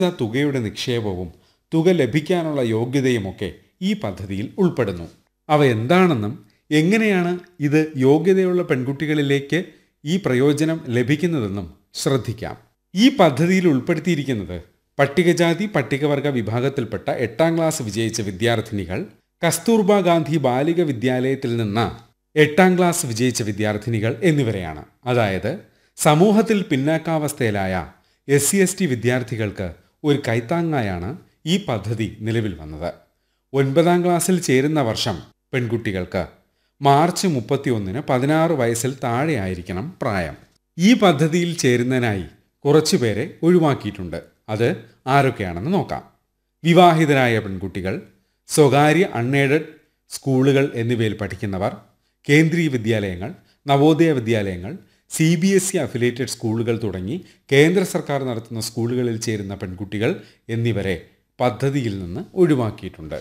തുകയുടെ നിക്ഷേപവും തുക ലഭിക്കാനുള്ള യോഗ്യതയുമൊക്കെ ഈ പദ്ധതിയിൽ ഉൾപ്പെടുന്നു അവ എന്താണെന്നും എങ്ങനെയാണ് ഇത് യോഗ്യതയുള്ള പെൺകുട്ടികളിലേക്ക് ഈ പ്രയോജനം ലഭിക്കുന്നതെന്നും ശ്രദ്ധിക്കാം ഈ പദ്ധതിയിൽ ഉൾപ്പെടുത്തിയിരിക്കുന്നത് പട്ടികജാതി പട്ടികവർഗ വിഭാഗത്തിൽപ്പെട്ട എട്ടാം ക്ലാസ് വിജയിച്ച വിദ്യാർത്ഥിനികൾ കസ്തൂർബ ഗാന്ധി ബാലിക വിദ്യാലയത്തിൽ നിന്ന് എട്ടാം ക്ലാസ് വിജയിച്ച വിദ്യാർത്ഥിനികൾ എന്നിവരെയാണ് അതായത് സമൂഹത്തിൽ പിന്നാക്കാവസ്ഥയിലായ എസ് സി എസ് ടി വിദ്യാർത്ഥികൾക്ക് ഒരു കൈത്താങ്ങായാണ് ഈ പദ്ധതി നിലവിൽ വന്നത് ഒൻപതാം ക്ലാസ്സിൽ ചേരുന്ന വർഷം പെൺകുട്ടികൾക്ക് മാർച്ച് മുപ്പത്തിയൊന്നിന് പതിനാറ് വയസ്സിൽ താഴെയായിരിക്കണം പ്രായം ഈ പദ്ധതിയിൽ ചേരുന്നതിനായി കുറച്ചുപേരെ ഒഴിവാക്കിയിട്ടുണ്ട് അത് ആരൊക്കെയാണെന്ന് നോക്കാം വിവാഹിതരായ പെൺകുട്ടികൾ സ്വകാര്യ അൺഎയ്ഡഡ് സ്കൂളുകൾ എന്നിവയിൽ പഠിക്കുന്നവർ കേന്ദ്രീയ വിദ്യാലയങ്ങൾ നവോദയ വിദ്യാലയങ്ങൾ C B S E affiliated സ്കൂളുകൾ തുടങ്ങി കേന്ദ്ര സർക്കാർ നടത്തുന്ന സ്കൂളുകളിൽ ചേരുന്ന പെൺകുട്ടികൾ എന്നിവരെ പദ്ധതിയിൽ നിന്ന് ഒഴിവാക്കിയിട്ടുണ്ട്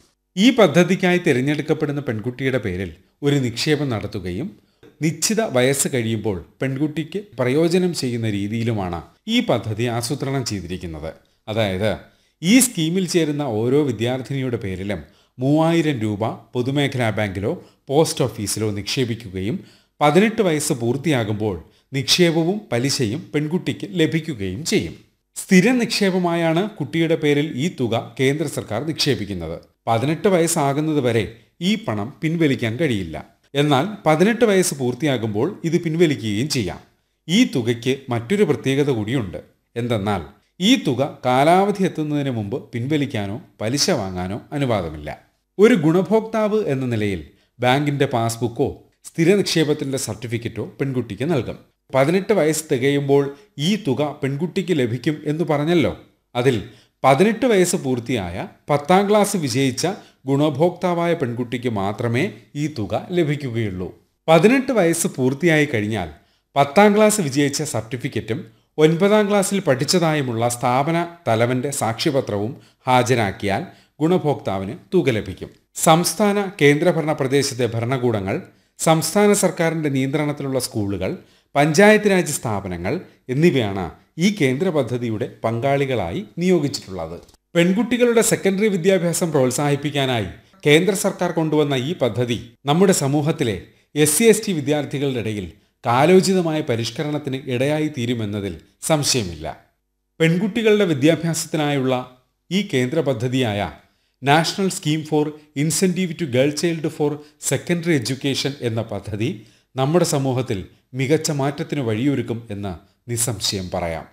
ഈ പദ്ധതിക്കായി തിരഞ്ഞെടുക്കപ്പെടുന്ന പെൺകുട്ടിയുടെ പേരിൽ ഒരു നിക്ഷേപം നടത്തുകയും നിശ്ചിത വയസ്സ് കഴിയുമ്പോൾ പെൺകുട്ടിക്ക് പ്രയോജനം ചെയ്യുന്ന രീതിയിലുമാണ് ഈ പദ്ധതി ആസൂത്രണം ചെയ്തിരിക്കുന്നത് അതായത് ഈ സ്കീമിൽ ചേരുന്ന ഓരോ വിദ്യാർത്ഥിനിയുടെ പേരിലും മൂവായിരം രൂപ പൊതുമേഖലാ ബാങ്കിലോ പോസ്റ്റ് ഓഫീസിലോ നിക്ഷേപിക്കുകയും പതിനെട്ട് വയസ്സ് പൂർത്തിയാകുമ്പോൾ നിക്ഷേപവും പലിശയും പെൺകുട്ടിക്ക് ലഭിക്കുകയും ചെയ്യും സ്ഥിര നിക്ഷേപമായാണ് കുട്ടിയുടെ പേരിൽ ഈ തുക കേന്ദ്ര സർക്കാർ നിക്ഷേപിക്കുന്നത് പതിനെട്ട് വയസ്സാകുന്നത് വരെ ഈ പണം പിൻവലിക്കാൻ കഴിയില്ല എന്നാൽ പതിനെട്ട് വയസ്സ് പൂർത്തിയാകുമ്പോൾ ഇത് പിൻവലിക്കുകയും ചെയ്യാം ഈ തുകയ്ക്ക് മറ്റൊരു പ്രത്യേകത കൂടിയുണ്ട് എന്തെന്നാൽ ഈ തുക കാലാവധി എത്തുന്നതിന് മുമ്പ് പിൻവലിക്കാനോ പലിശ വാങ്ങാനോ അനുവാദമില്ല ഒരു ഗുണഭോക്താവ് എന്ന നിലയിൽ ബാങ്കിന്റെ പാസ്ബുക്കോ സ്ഥിര നിക്ഷേപത്തിന്റെ സർട്ടിഫിക്കറ്റോ പെൺകുട്ടിക്ക് നൽകും പതിനെട്ട് വയസ്സ് തികയുമ്പോൾ ഈ തുക പെൺകുട്ടിക്ക് ലഭിക്കും എന്ന് പറഞ്ഞല്ലോ അതിൽ പതിനെട്ട് വയസ്സ് പൂർത്തിയായ പത്താം ക്ലാസ് വിജയിച്ച ഗുണഭോക്താവായ പെൺകുട്ടിക്ക് മാത്രമേ ഈ തുക ലഭിക്കുകയുള്ളൂ പതിനെട്ട് വയസ്സ് പൂർത്തിയായി കഴിഞ്ഞാൽ പത്താം ക്ലാസ് വിജയിച്ച സർട്ടിഫിക്കറ്റും ഒൻപതാം ക്ലാസ്സിൽ പഠിച്ചതായുമുള്ള സ്ഥാപന തലവന്റെ സാക്ഷ്യപത്രവും ഹാജരാക്കിയാൽ ഗുണഭോക്താവിന് തുക ലഭിക്കും സംസ്ഥാന കേന്ദ്രഭരണ പ്രദേശത്തെ ഭരണകൂടങ്ങൾ സംസ്ഥാന സർക്കാരിന്റെ നിയന്ത്രണത്തിലുള്ള സ്കൂളുകൾ പഞ്ചായത്ത് രാജ് സ്ഥാപനങ്ങൾ എന്നിവയാണ് ഈ കേന്ദ്ര പദ്ധതിയുടെ പങ്കാളികളായി നിയോഗിച്ചിട്ടുള്ളത് പെൺകുട്ടികളുടെ സെക്കൻഡറി വിദ്യാഭ്യാസം പ്രോത്സാഹിപ്പിക്കാനായി കേന്ദ്ര സർക്കാർ കൊണ്ടുവന്ന ഈ പദ്ധതി നമ്മുടെ സമൂഹത്തിലെ എസ് സി എസ് ടി വിദ്യാർത്ഥികളുടെ ഇടയിൽ കാലോചിതമായ പരിഷ്കരണത്തിന് ഇടയായി തീരുമെന്നതിൽ സംശയമില്ല പെൺകുട്ടികളുടെ വിദ്യാഭ്യാസത്തിനായുള്ള ഈ കേന്ദ്ര പദ്ധതിയായ national scheme for incentive to girl child for secondary education എന്ന പദ്ധതി നമ്മുടെ സമൂഹത്തിൽ മികച്ച മാറ്റത്തിന് വഴിയൊരുക്കും എന്ന് നിസ്സംശയം പറയാം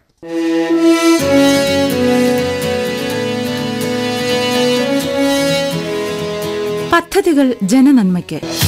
പദ്ധതികൾ ജനനന്മയ്ക്ക്